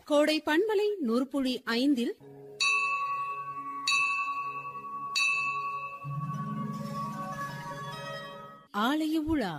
கோடை பண்பலை நூற்புழி ஐந்தில் ஆலய உலா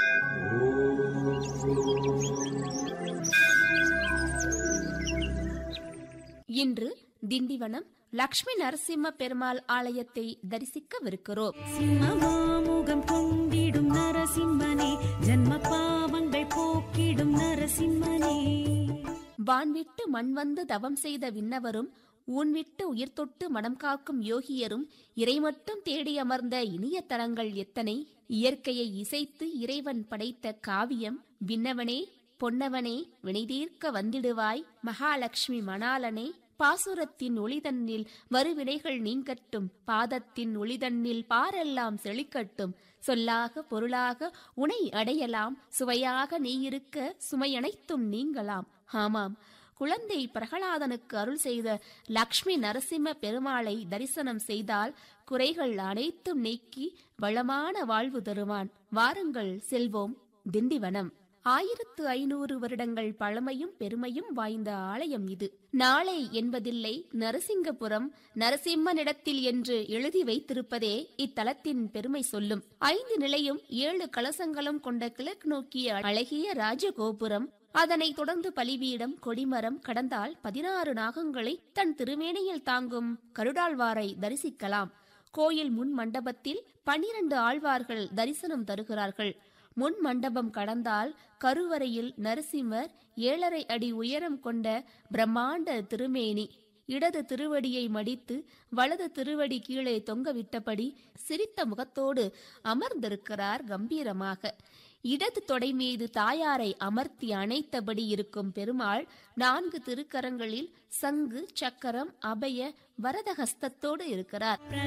இன்று திண்டிவனம் லக்ஷ்மி நரசிம்ம பெருமாள் ஆலயத்தை தரிசிக்கவிருக்கிறோம் சிம்மமாமுகம் கொண்டிடும் நரசிம்மனே ஜன்ம பாவங்கள் போக்கிடும் நரசிம்மனே வான்விட்டு மண் வந்து தவம் செய்த விண்ணவரும் ஊன்விட்டு உயிர் தொட்டு மனம் காக்கும் யோகியரும் இறைமட்டும் தேடி அமர்ந்த இனிய தலங்கள் எத்தனை இயற்கையை இசைத்து இறைவன் படைத்த காவியம் விண்ணவனே பொன்னவனே வினைதீர்க்க வந்திடுவாய் மகாலட்சுமி மணாலனே பாசுரத்தின் ஒளிதன்னில் வருவினைகள் நீங்கட்டும் பாதத்தின் ஒளிதன்னில் பாரெல்லாம் செழிக்கட்டும் சொல்லாக பொருளாக உனை அடையலாம் சுவையாக நீ இருக்க சுமையனைத்தும் நீங்கலாம் ஆமாம் குழந்தை பிரகலாதனுக்கு அருள் செய்த லக்ஷ்மி நரசிம்ம பெருமாளை தரிசனம் செய்தால் குறைகள் அனைத்தும் நீக்கி வளமான வாழ்வு தருவான் வாருங்கள் செல்வோம் திண்டிவனம் ஆயிரத்து ஐநூறு வருடங்கள் பழமையும் பெருமையும் வாய்ந்த ஆலயம் இது நாளை என்பதில்லை நரசிங்கபுரம் நரசிம்மனிடத்தில் என்று எழுதி வைத்திருப்பதே இத்தலத்தின் பெருமை சொல்லும் ஐந்து நிலையும் ஏழு கலசங்களும் கொண்ட கிழக்கு நோக்கிய அழகிய ராஜகோபுரம் அதனைத் தொடர்ந்து பலிபீடம் கொடிமரம் கடந்தால் பதினாறு நாகங்களை தன் திருமேனியில் தாங்கும் கருடாழ்வாரை தரிசிக்கலாம் கோயில் முன் மண்டபத்தில் பனிரண்டு ஆழ்வார்கள் தரிசனம் தருகிறார்கள் முன் மண்டபம் கடந்தால் கருவறையில் நரசிம்மர் ஏழரை அடி உயரம் கொண்ட பிரம்மாண்ட திருமேனி இடது திருவடியை மடித்து வலது திருவடி கீழே தொங்கவிட்டபடி சிரித்த முகத்தோடு அமர்ந்திருக்கிறார் கம்பீரமாக இடது தொடை மீது தாயாரை அமர்த்தி அணைத்தபடி இருக்கும் பெருமாள் நான்கு திருக்கரங்களில் சங்கு சக்கரம் அபய வரதஹஸ்தத்தோடு இருக்கிறார்